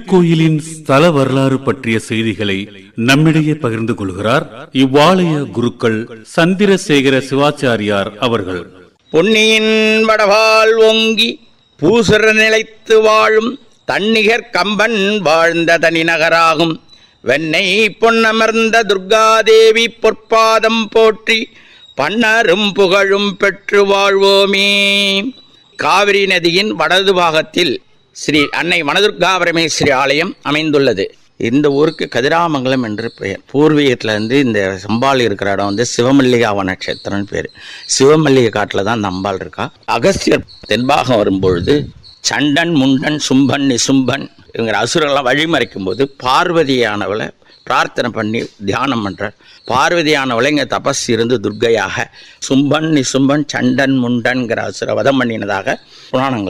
கோயிலின் ஸ்தல வரலாறு பற்றிய செய்திகளை நம்மிடையே பகிர்ந்து கொள்கிறார் இவ்வாலய குருக்கள் சந்திரசேகர சிவாச்சாரியார் அவர்கள் பொன்னியின் வடவாள் ஓங்கி பூசுர நிலைத்து வாழும் தன்னிகர் கம்பன் வாழ்ந்த தனிநகராகும் வெண்ணை பொன்னமர்ந்த துர்காதேவி பொற்பாதம் போற்றி பன்னரும் புகழும் பெற்று வாழ்வோமே காவிரி நதியின் வடது பாகத்தில் ஸ்ரீ அன்னை வனதுர்கா பரமேஸ்வரி ஆலயம் அமைந்துள்ளது இந்த ஊருக்கு கதிராமங்கலம் என்று பெயர் பூர்வீகத்தில் இருந்து இந்த சம்பாள் இருக்கிற இடம் வந்து சிவமல்லிகா வனக்ஷேத்திரம்னு பேர் சிவமல்லிகை காட்டில் தான் இந்த அம்பாள் இருக்கா அகஸ்தியர் தென்பாகம் வரும்பொழுது சண்டன் முண்டன் சும்பன் நிசும்பன் இவங்க அசுரெல்லாம் வழிமறைக்கும் போது பார்வதியானவளை பிரார்த்தனை பண்ணி தியானம் பண்றார் பார்வதியானவளை இங்கே தபஸ் இருந்து துர்க்கையாக சும்பன் நிசும்பன் சண்டன் முண்டன்கிற அசுர வதம் பண்ணினதாக புராணங்கள்